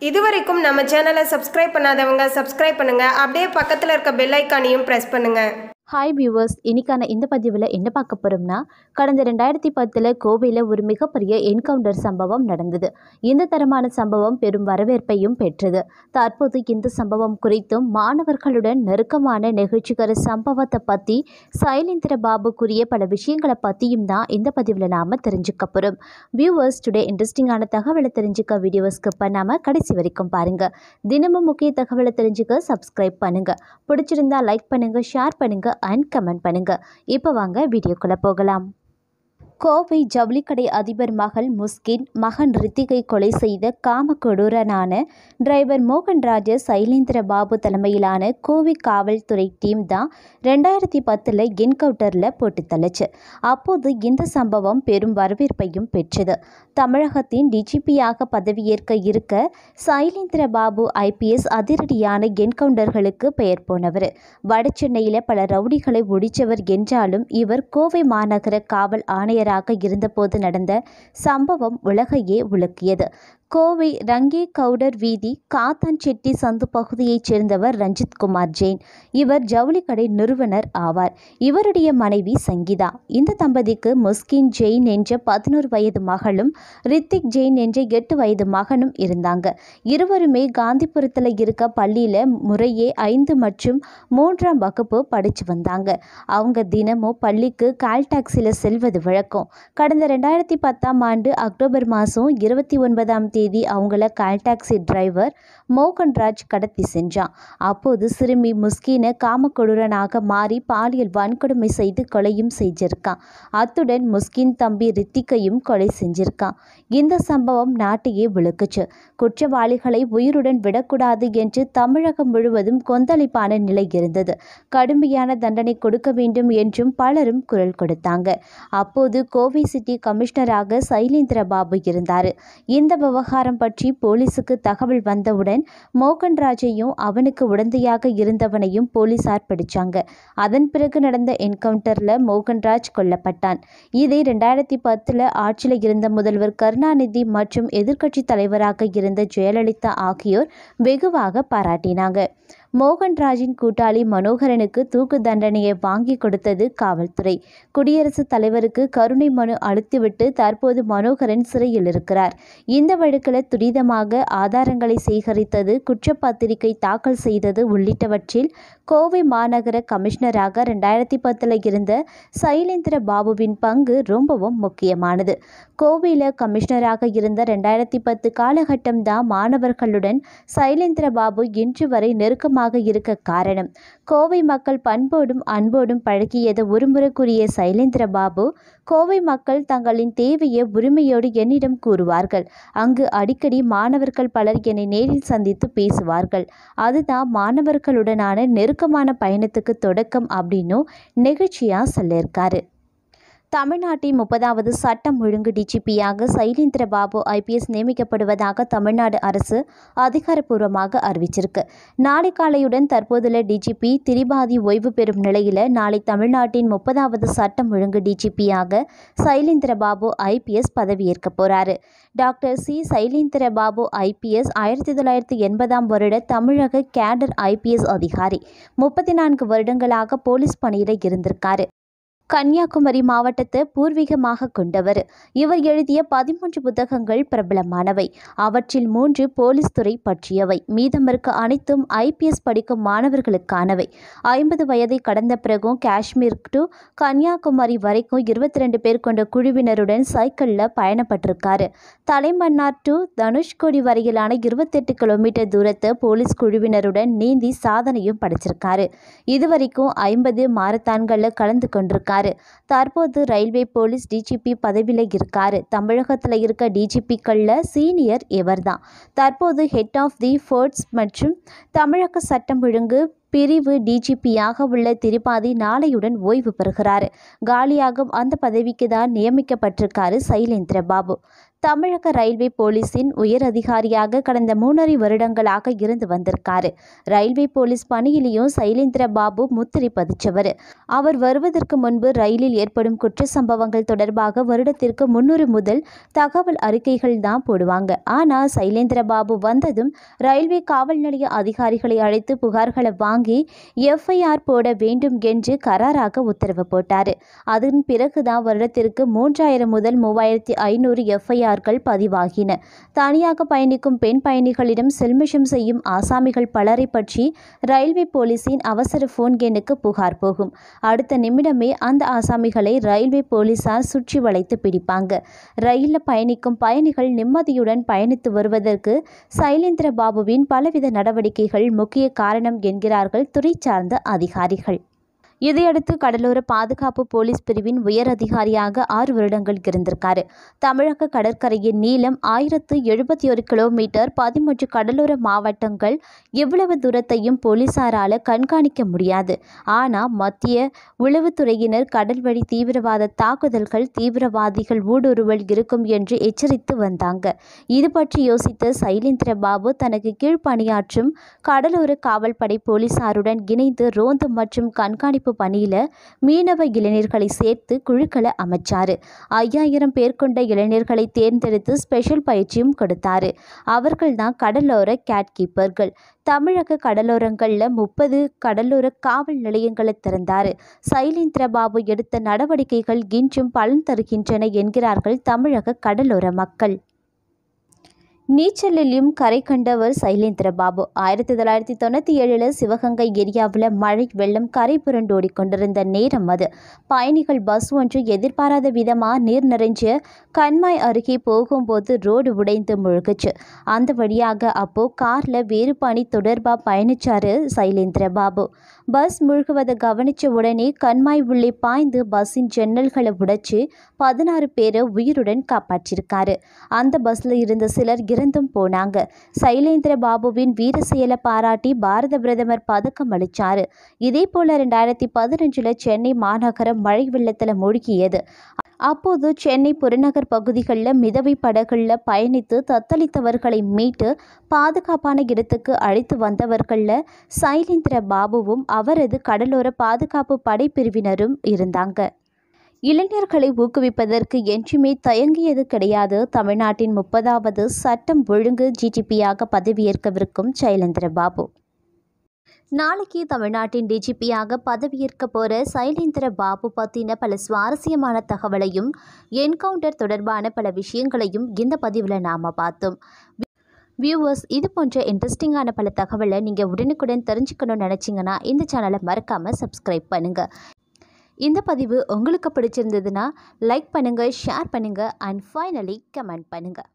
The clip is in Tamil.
இதுவரைக்கும் நம்ம சேனலை சப்ஸ்கிரைப் பண்ணாதவங்க சப்ஸ்கிரைப் பண்ணுங்க அப்படியே பக்கத்தில் இருக்க பெல் ஐக்கானையும் ப்ரெஸ் பண்ணுங்க ஹாய் வியூவர்ஸ் இன்னைக்கான இந்த பதிவில் என்ன பார்க்க போகிறோம்னா கடந்த ரெண்டாயிரத்தி பத்தில் கோவையில் ஒரு மிகப்பெரிய என்கவுண்டர் சம்பவம் நடந்தது இந்த தரமான சம்பவம் பெரும் வரவேற்பையும் பெற்றது தற்போது இந்த சம்பவம் குறித்தும் மாணவர்களுடன் நெருக்கமான நெகிழ்ச்சிகர சம்பவத்தை பற்றி சைலேந்திர பாபு கூறிய பல விஷயங்களை பற்றியும் தான் இந்த பதிவில் நாம் தெரிஞ்சுக்க போகிறோம் வியூவர்ஸ் டுடே இன்ட்ரெஸ்டிங்கான தகவலை தெரிஞ்சுக்க வீடியோ ஸ்கிப் பண்ணாமல் கடைசி வரைக்கும் பாருங்கள் தினமும் முக்கிய தகவலை தெரிஞ்சுக்க சப்ஸ்கிரைப் பண்ணுங்கள் பிடிச்சிருந்தா லைக் பண்ணுங்கள் ஷேர் பண்ணுங்கள் அண்ட் கமெண்ட் பண்ணுங்கள் இப்போ வாங்க வீடியோக்குள்ளே போகலாம் கோவை ஜவுளிக்கடை அதிபர் மகள் முஸ்கின் மகன் ரித்திகை கொலை செய்த காமக்கொடூரனான டிரைவர் மோகன்ராஜ சைலேந்திர பாபு தலைமையிலான கோவை காவல்துறை டீம் தான் ரெண்டாயிரத்தி பத்தில் என்கவுண்டரில் போட்டு தள்ளுச்சு அப்போது இந்த சம்பவம் பெரும் வரவேற்பையும் பெற்றது தமிழகத்தின் டிஜிபியாக பதவியேற்க இருக்க சைலேந்திர பாபு ஐபிஎஸ் அதிரடியான என்கவுண்டர்களுக்கு பெயர் போனவர் வடசென்னையில் பல ரவுடிகளை ஒழிச்சவர் என்றாலும் இவர் கோவை மாநகர காவல் ஆணையராக இருந்தபோது நடந்த சம்பவம் உலகையே உலுக்கியது கோவை ரங்கே கவுடர் வீதி காத்தான் செட்டி சந்து பகுதியைச் சேர்ந்தவர் ரஞ்சித் குமார் ஜெயின் இவர் ஜவுளிக்கடை நிறுவனர் ஆவார் இவருடைய மனைவி சங்கீதா இந்த தம்பதிக்கு முஸ்கின் ஜெயின் என்ற பதினோரு வயது மகளும் ரித்திக் ஜெயின் என்ற எட்டு வயது மகனும் இருந்தாங்க இருவருமே காந்திபுரத்தில் இருக்க பள்ளியில் முறையே ஐந்து மற்றும் மூன்றாம் வகுப்பு படித்து வந்தாங்க அவங்க தினமும் பள்ளிக்கு கால் டாக்ஸியில் செல்வது வழக்கம் கடந்த ரெண்டாயிரத்தி பத்தாம் ஆண்டு அக்டோபர் மாதம் இருபத்தி ஒன்பதாம் தேதி அவங்கள கால் டாக்ஸி டிரைவர் மோகன்ராஜ் கடத்தி சென்றான் அப்போது சிறுமி முஸ்கீனை காமக்கொடூரனாக மாறி பாலியல் வன்கொடுமை செய்து கொலையும் செஞ்சிருக்கான் அத்துடன் முஸ்கின் தம்பி ரித்திகையும் கொலை செஞ்சிருக்கான் இந்த சம்பவம் நாட்டையே விழுக்குச்சு குற்றவாளிகளை உயிருடன் விடக்கூடாது என்று தமிழகம் முழுவதும் கொந்தளிப்பான நிலை இருந்தது கடுமையான தண்டனை கொடுக்க வேண்டும் என்றும் பலரும் குரல் கொடுத்தாங்க அப்போது கோவை சிட்டி கமிஷனராக சைலேந்திர பாபு இருந்தார் இந்த விவகாரம் பற்றி போலீசுக்கு தகவல் வந்தவுடன் மோகன்ராஜையும் அவனுக்கு உடந்தையாக இருந்தவனையும் போலீசார் பிடிச்சாங்க அதன் பிறகு நடந்த என்கவுண்டரில் மோகன்ராஜ் கொல்லப்பட்டான் இதை ரெண்டாயிரத்தி பத்தில் ஆட்சியில் இருந்த முதல்வர் கருணாநிதி மற்றும் எதிர்க்கட்சி தலைவராக இருந்த ஜெயலலிதா ஆகியோர் வெகுவாக பாராட்டினாங்க மோகன்ராஜின் கூட்டாளி மனோகரனுக்கு தூக்கு தண்டனையை வாங்கி கொடுத்தது காவல்துறை குடியரசுத் தலைவருக்கு கருணை மனு அளித்துவிட்டு தற்போது மனோகரன் சிறையில் இருக்கிறார் இந்த வழக்கில் துரிதமாக ஆதாரங்களை சேகரித்தது குற்றப்பத்திரிகை தாக்கல் செய்தது உள்ளிட்டவற்றில் கோவை மாநகர கமிஷனராக ரெண்டாயிரத்தி பத்தில் இருந்த சைலேந்திர பாபுவின் பங்கு ரொம்பவும் முக்கியமானது கோவையில் கமிஷனராக இருந்த ரெண்டாயிரத்தி பத்து காலகட்டம் தான் மாணவர்களுடன் சைலேந்திர பாபு இன்று வரை நெருக்கமாக இருக்க காரணம் கோவை மக்கள் பண்போடும் அன்போடும் பழகியது ஒருமுறை கூறிய சைலேந்திர பாபு கோவை மக்கள் தங்களின் தேவையை உரிமையோடு என்னிடம் கூறுவார்கள் அங்கு அடிக்கடி மாணவர்கள் பலர் என்னை நேரில் சந்தித்து பேசுவார்கள் அதுதான் மாணவர்களுடனான நெருக்கமான பயணத்துக்கு தொடக்கம் அப்படின்னும் நெகிழ்ச்சியாக சொல்லியிருக்காரு தமிழ்நாட்டின் முப்பதாவது சட்டம் ஒழுங்கு டிஜிபியாக சைலேந்திர பாபு ஐபிஎஸ் நியமிக்கப்படுவதாக தமிழ்நாடு அரசு அதிகாரப்பூர்வமாக அறிவிச்சிருக்கு நாளை காலையுடன் தற்போதுள்ள டிஜிபி திரிபாதி ஓய்வு பெறும் நிலையில் நாளை தமிழ்நாட்டின் முப்பதாவது சட்டம் ஒழுங்கு டிஜிபியாக சைலேந்திர பாபு ஐபிஎஸ் பதவியேற்க போறாரு doctor C Sylendra Babu IPS ஆயிரத்தி தொள்ளாயிரத்தி எண்பதாம் வருட தமிழக கேடர் ஐபிஎஸ் அதிகாரி முப்பத்தி நான்கு வருடங்களாக போலீஸ் பணியில் இருந்திருக்காரு கன்னியாகுமரி மாவட்டத்தை பூர்வீகமாக கொண்டவர் இவர் எழுதிய பதிமூன்று புத்தகங்கள் பிரபலமானவை அவற்றில் மூன்று போலீஸ் துறை பற்றியவை மீதமிருக்க அனைத்தும் ஐபிஎஸ் படிக்கும் மாணவர்களுக்கானவை ஐம்பது வயதை கடந்த பிறகும் காஷ்மீர் டு கன்னியாகுமரி வரைக்கும் இருபத்தி ரெண்டு பேர் கொண்ட குழுவினருடன் சைக்கிளில் பயணப்பட்டிருக்காரு தலைமன்னார் டு தனுஷ்கோடி வரையிலான இருபத்தெட்டு கிலோமீட்டர் தூரத்தை போலீஸ் குழுவினருடன் நீந்தி சாதனையும் படைச்சிருக்காரு இதுவரைக்கும் ஐம்பது மாரத்தான்களில் கலந்து கொண்டிருக்காரு தற்போது ரயில்வே போலீஸ் டிஜிபி பதவியில் இருக்காரு தமிழகத்தில் இருக்க டிஜிபிக்களில் சீனியர் இவர்தான் தற்போது ஹெட் ஆஃப் தி ஃபோர்ட்ஸ் மற்றும் தமிழக சட்டம் ஒழுங்கு பிரிவு டிஜிபியாக உள்ள திரிபாதி நாளையுடன் ஓய்வு பெறுகிறார் காலியாகும் அந்த பதவிக்கு தான் நியமிக்கப்பட்டிருக்காரு சைலேந்திர பாபு தமிழக ரயில்வே போலீஸின் உயர் அதிகாரியாக கடந்த மூணரை வருடங்களாக இருந்து வந்திருக்காரு ரயில்வே போலீஸ் பணியிலையும் சைலேந்திர பாபு முத்திரை பதிச்சவர் அவர் வருவதற்கு முன்பு ரயிலில் ஏற்படும் குற்ற சம்பவங்கள் தொடர்பாக வருடத்திற்கு முன்னூறு முதல் தகவல் அறிக்கைகள் தான் போடுவாங்க ஆனால் சைலேந்திர பாபு வந்ததும் ரயில்வே காவல் நிலைய அதிகாரிகளை அழைத்து புகார்களை வாங்கி எஃப்ஐஆர் போட வேண்டும் என்று கராராக உத்தரவு போட்டார் அதன் பிறகுதான் வருடத்திற்கு மூன்றாயிரம் முதல் மூவாயிரத்தி ஐநூறு எஃப்ஐஆர்கள் பதிவாகின தனியாக பயணிக்கும் பெண் பயணிகளிடம் செல்மிஷம் செய்யும் ஆசாமிகள் பலரை பற்றி ரயில்வே போலீஸின் அவசர ஃபோன் எண்ணுக்கு புகார் போகும் அடுத்த நிமிடமே அந்த ஆசாமிகளை ரயில்வே போலீசார் சுற்றி வளைத்து பிடிப்பாங்க ரயிலில் பயணிக்கும் பயணிகள் நிம்மதியுடன் பயணித்து வருவதற்கு சைலேந்திர பாபுவின் பலவித நடவடிக்கைகள் முக்கிய காரணம் என்கிறார்கள் துறை சார்ந்த அதிகாரிகள் இதையடுத்து கடலோர பாதுகாப்பு போலீஸ் பிரிவின் உயர் அதிகாரியாக ஆறு வருடங்கள் இருந்திருக்காரு தமிழக கடற்கரையின் நீளம் ஆயிரத்து எழுபத்தி ஒரு கிலோமீட்டர் பதிமூன்று கடலோர மாவட்டங்கள் இவ்வளவு தூரத்தையும் போலீசாரால கண்காணிக்க முடியாது ஆனால் மத்திய உளவுத்துறையினர் கடல்வழி தீவிரவாத தாக்குதல்கள் தீவிரவாதிகள் ஊடுருவல் இருக்கும் என்று எச்சரித்து வந்தாங்க இது பற்றி யோசித்த சைலேந்திர பாபு தனக்கு கீழ் பணியாற்றும் கடலோர காவல்படை போலீசாருடன் இணைந்து ரோந்து மற்றும் கண்காணிப்பு பணியில மீனவ இளைஞர்களை சேர்த்து குழுக்களை அமைச்சாரு ஐயாயிரம் பேர் கொண்ட இளைஞர்களை தேர்ந்தெடுத்து ஸ்பெஷல் பயிற்சியும் கொடுத்தாரு அவர்கள் தான் கடலோர கேட் கீப்பர்கள் தமிழக கடலோரங்களில் முப்பது கடலோர காவல் நிலையங்களை திறந்தார் சைலேந்திர பாபு எடுத்த நடவடிக்கைகள் இன்றும் பலன் தருகின்றன என்கிறார்கள் தமிழக கடலோர மக்கள் நீச்சலிலும் கரை கண்டவர் சைலேந்திர பாபு ஆயிரத்தி தொள்ளாயிரத்தி தொண்ணூற்றி ஏழில் சிவகங்கை ஏரியாவில் மழை வெள்ளம் கரை புரண்டோடி கொண்டிருந்த நேரம் அது பயணிகள் பஸ் ஒன்று எதிர்பாராத விதமாக நீர் நிறைஞ்ச கண்மாய் அருகே போகும்போது ரோடு உடைந்து முழுகுச்சு அந்த வழியாக அப்போ காரில் வேறு பணி தொடர்பாக பயணிச்சாரு சைலேந்திர பாபு பஸ் முழுகுவதை கவனித்த உடனே கண்மாய் உள்ளே பாய்ந்து பஸ்ஸின் ஜன்னல்களை உடைச்சு பதினாறு பேரை உயிருடன் காப்பாற்றியிருக்காரு அந்த பஸ்ல இருந்த சிலர் இறந்தும் போனாங்க சைலேந்திர பாபுவின் வீர செயலை பாராட்டி பாரத பிரதமர் பதக்கம் அளிச்சாரு இதே போல ரெண்டாயிரத்தி பதினஞ்சுல சென்னை மாநகரம் மழை வெள்ளத்தில் மூழ்கியது அப்போது சென்னை புறநகர் பகுதிகளில் மிதவை படகுகளில் பயணித்து தத்தளித்தவர்களை மீட்டு பாதுகாப்பான இடத்துக்கு அழைத்து வந்தவர்களில் சைலேந்திர பாபுவும் அவரது கடலோர பாதுகாப்பு படைப்பிரிவினரும் இருந்தாங்க இளைஞர்களை ஊக்குவிப்பதற்கு என்றுமே தயங்கியது கிடையாது தமிழ்நாட்டின் முப்பதாவது சட்டம் ஒழுங்கு ஜிடிபியாக பதவியேற்கவிருக்கும் சைலேந்திர பாபு நாளைக்கு தமிழ்நாட்டின் டிஜிபியாக பதவியேற்க போகிற சைலேந்திர பாபு பற்றின பல சுவாரஸ்யமான தகவலையும் என்கவுண்டர் தொடர்பான பல விஷயங்களையும் இந்த பதிவில் நாம் பார்த்தோம் வியூவர்ஸ் இது போன்ற இன்ட்ரெஸ்டிங்கான பல தகவலை நீங்கள் உடனுக்குடன் தெரிஞ்சுக்கணும்னு நினச்சிங்கன்னா இந்த சேனலை மறக்காமல் சப்ஸ்கிரைப் பண்ணுங்கள் இந்த பதிவு உங்களுக்கு பிடிச்சிருந்ததுன்னா லைக் பண்ணுங்கள் ஷேர் பண்ணுங்கள் அண்ட் ஃபைனலி கமெண்ட் பண்ணுங்கள்